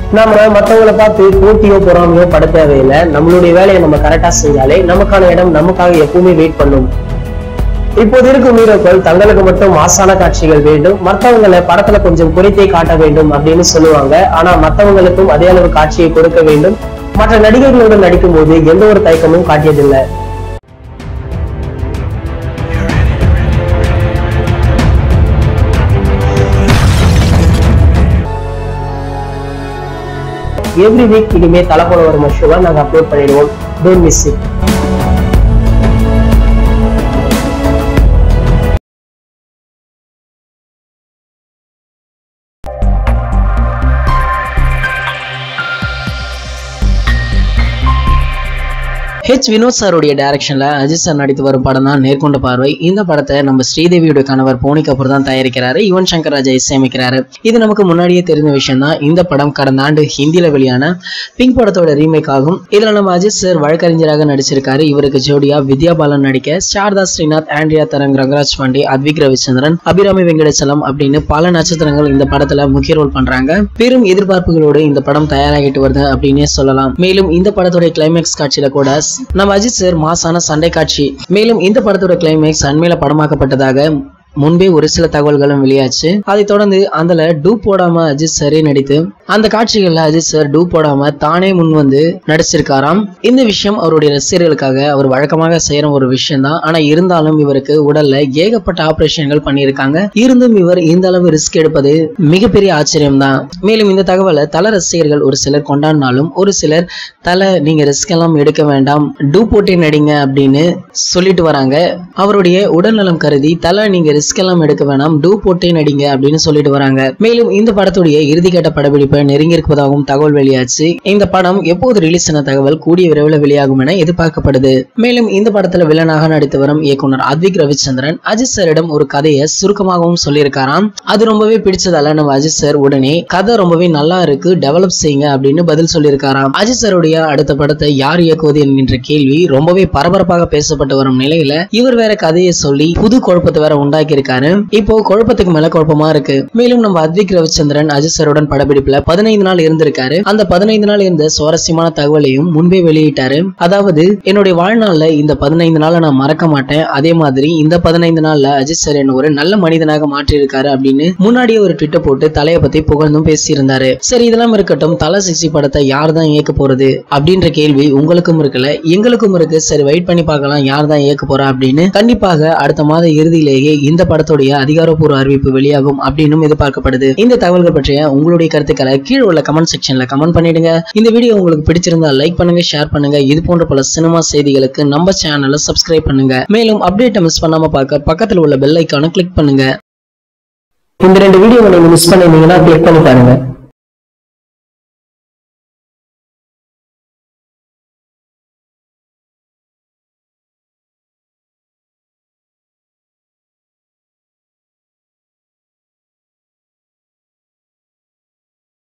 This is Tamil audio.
நாம மத்தவங்கள பார்த்து போட்டியோ பொறாமையோ பட தேவையில்லை நம்மளுடைய வேலையை நம்ம கரெக்டா செஞ்சாலே நமக்கான இடம் நமக்காக எப்பவுமே வெயிட் பண்ணும் இப்போது இருக்கும் ஹீரோக்கள் தங்களுக்கு மட்டும் மாசான காட்சிகள் வேண்டும் மற்றவங்களை படத்துல கொஞ்சம் குறைத்தே காட்ட வேண்டும் அப்படின்னு சொல்லுவாங்க ஆனா மற்றவங்களுக்கும் அதே அளவு காட்சியை கொடுக்க வேண்டும் மற்ற நடிகர்களுடன் நடிக்கும்போது எந்த ஒரு தயக்கமும் காட்டியதில்லை எவ்ரி வீக் இனிமே தலை போல வரும் ஷோவை நாங்க அப்லோட் பண்ணிடுவோம் don't miss it H Vinoth சாருடைய டைரக்ஷன்ல அஜித் சார் நடித்து வரும் படம் தான் நேர்கொண்ட பார்வை இந்த படத்தை நம்ம ஸ்ரீதேவியோட கணவர் போனி கபூர் தான் தயாரிக்கிறாரு யுவன் சங்கர் ராஜா இசையமைக்கிறாரு இது நமக்கு முன்னாடியே தெரிந்த விஷயம் தான் இந்த படம் கடந்த ஆண்டு ஹிந்தியில வெளியான பிங்க் படத்தோட ரீமேக் ஆகும் இதுல நம்ம அஜித் சார் வழக்கறிஞராக நடிச்சிருக்காரு இவருக்கு ஜோடியா வித்யா பாலன் நடிக்க சாரதா ஸ்ரீநாத் ஆண்ட்ரியா தரங் ரங்கராஜ் பாண்டே அத்விக் ரவிச்சந்திரன் அபிராமி வெங்கடச்சலம் அப்படின்னு பல நட்சத்திரங்கள் இந்த படத்துல முக்கிய ரோல் பண்றாங்க பெரும் எதிர்பார்ப்புகளோடு இந்த படம் தயாராகிட்டு வருது அப்படின்னே சொல்லலாம் மேலும் இந்த படத்தோட கிளைமேக்ஸ் காட்சியில கூட நம்ம அஜித் சார் மாசான சண்டை காட்சி மேலும் இந்த படத்தோட கிளைமேக்ஸ் அண்மையில படமாக்கப்பட்டதாக முன்பே ஒரு சில தகவல்களும் வெளியாச்சு அதைத் தொடர்ந்து அதுல டூப் போடாம அஜித் சாரே நடித்து அந்த காட்சிகள்ல அஜித் சார் டூப் போடாம தானே முன் வந்து நடிச்சிருக்காராம் இந்த விஷயம் அவருடைய ரசிகர்களுக்காக அவர் வழக்கமாக செய்யற ஒரு விஷயம் தான் ஆனா இருந்தாலும் இவருக்கு உடல்ல ஏகப்பட்ட ஆபரேஷன்கள் பண்ணியிருக்காங்க இருந்தும் இவர் இந்த அளவு ரிஸ்க் எடுப்பது மிகப்பெரிய ஆச்சரியம் தான் மேலும் இந்த தகவலை தல ரசிகர்கள் ஒரு சிலர் கொண்டாடினாலும் ஒரு சிலர் தல நீங்க ரிஸ்க் எல்லாம் எடுக்க வேண்டாம் டூ போட்டே நடிங்க அப்படின்னு சொல்லிட்டு வராங்க அவருடைய உடல்நலம் கருதி தல நீங்க ரிஸ்க் எல்லாம் எடுக்க வேணாம் டூ போட்டே நடிங்க அப்படின்னு சொல்லிட்டு வராங்க மேலும் இந்த படத்துடைய இறுதிக்கட்ட படப்பிடிப்பு நெருங்கி இருப்பதாகவும் தகவல் வெளியாச்சு இந்த படம் எப்போது ரிலீஸ் ஆன தகவல் கூடிய விரைவில் வெளியாகும் என எதிர்பார்க்கப்படுது மேலும் இந்த படத்துல வில்லனாக நடித்து வரும் இயக்குனர் அத்விக் ரவிச்சந்திரன் அஜித் சாரிடம் ஒரு கதையை சுருக்கமாகவும் சொல்லியிருக்காராம் அது ரொம்பவே பிடிச்சதால நம்ம அஜித் சார் உடனே கதை ரொம்பவே நல்லா இருக்கு டெவலப் செய்யுங்க அப்படின்னு பதில் சொல்லியிருக்காராம் அஜித் சாருடைய அடுத்த படத்தை யார் இயக்குவது என்கின்ற கேள்வி ரொம்பவே பரபரப்பாக பேசப்பட்டு வரும் நிலையில இவர் வேற கதையை சொல்லி புது குழப்பத்தை வேற உண்டாக்கி இருக்காரு இப்போ குழப்பத்துக்கு மேல குழப்பமா இருக்கு மேலும் நம்ம அத்விக் ரவிச்சந்திரன் அஜித் சாருடன் படப்பிடிப்புல பதினைந்து நாள் இருந்திருக்காரு அந்த பதினைந்து நாள் இருந்த சுவாரஸ்யமான தகவலையும் முன்பே வெளியிட்டாரு அதாவது என்னுடைய வாழ்நாள்ல இந்த பதினைந்து நாளை நான் மறக்க மாட்டேன் அதே மாதிரி இந்த பதினைந்து நாள்ல அஜித் சார் என்ன ஒரு நல்ல மனிதனாக மாற்றியிருக்காரு அப்படின்னு முன்னாடியே ஒரு ட்விட்டர் போட்டு தலையை பத்தி புகழ்ந்தும் பேசியிருந்தாரு சரி இதெல்லாம் இருக்கட்டும் தல சிக்ஸி படத்தை யார் தான் இயக்க போறது அப்படின்ற கேள்வி உங்களுக்கும் இருக்குல்ல எங்களுக்கும் இருக்கு சரி வெயிட் பண்ணி பார்க்கலாம் யார் தான் இயக்க போறா அப்படின்னு கண்டிப்பாக அடுத்த மாத இறுதியிலேயே இந்த படத்துடைய அதிகாரப்பூர்வ அறிவிப்பு வெளியாகும் அப்படின்னும் எதிர்பார்க்கப்படுது இந்த தகவல்கள் பற்றிய உங்களுடைய கருத்துக்களை கீழே உள்ள கமெண்ட் செக்ஷன்ல கமெண்ட் பண்ணிடுங்க இந்த வீடியோ உங்களுக்கு பிடிச்சிருந்தா லைக் பண்ணுங்க ஷேர் பண்ணுங்க இது போன்ற பல சினிமா செய்திகளுக்கு நம்ம சேனலை சப்ஸ்கிரைப் பண்ணுங்க மேலும் அப்டேட்டை மிஸ் பண்ணாம பார்க்க பக்கத்தில் உள்ள பெல் ஐக்கானை கிளிக் பண்ணுங்க இந்த ரெண்டு வீடியோவை நீங்க மிஸ் பண்ணிருந்தீங்கன்னா கிளிக் பண்ணி பாருங்க